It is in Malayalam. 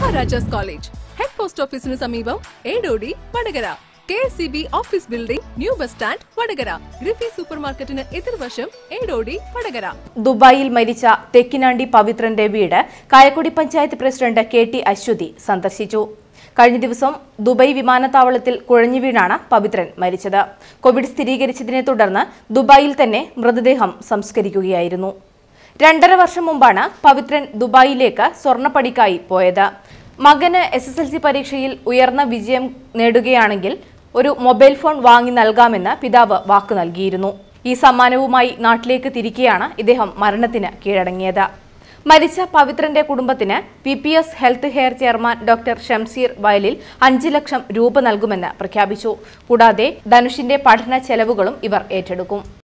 മഹാരാജാസ് കോളേജ് ഹെഡ് പോസ്റ്റ് ഓഫീസിന് സമീപം Edodi Vadakara K S C B office building new bus stand Vadakara ഗ്രിഫി സൂപ്പർ മാർക്കറ്റിന് എതിർവശം ഏടോടി വടകര ദുബായിൽ മരിച്ച തെക്കിനാണ്ടി പവിത്രന്റെ വീട് Kayakkodi panchayat president K T Aswathi സന്ദർശിച്ചു കഴിഞ്ഞ ദിവസം ദുബായ് വിമാനത്താവളത്തിൽ കുഴഞ്ഞു വീണാണ് പവിത്രൻ മരിച്ചത് കോവിഡ് സ്ഥിരീകരിച്ചതിനെ തുടർന്ന് ദുബായിൽ തന്നെ മൃതദേഹം സംസ്കരിക്കുകയായിരുന്നു രണ്ടര വർഷം മുമ്പാണ് പവിത്രൻ ദുബായിലേക്ക് സ്വർണ്ണപ്പടിക്കായി പോയത് മകന് എസ് എസ് എൽ സി പരീക്ഷയിൽ ഉയർന്ന വിജയം നേടുകയാണെങ്കിൽ ഒരു മൊബൈൽ ഫോൺ വാങ്ങി നൽകാമെന്ന് പിതാവ് വാക്കു നൽകിയിരുന്നു ഈ സമ്മാനവുമായി നാട്ടിലേക്ക് തിരികെയാണ് ഇദ്ദേഹം മരണത്തിന് കീഴടങ്ങിയത് മരിച്ച പവിത്രന്റെ കുടുംബത്തിന് P P S health care chairman doctor Shamseer Vayalil അഞ്ച് ലക്ഷം രൂപ നൽകുമെന്ന് പ്രഖ്യാപിച്ചു കൂടാതെ ധനുഷിന്റെ പഠന ചെലവുകളും ഇവർ ഏറ്റെടുക്കും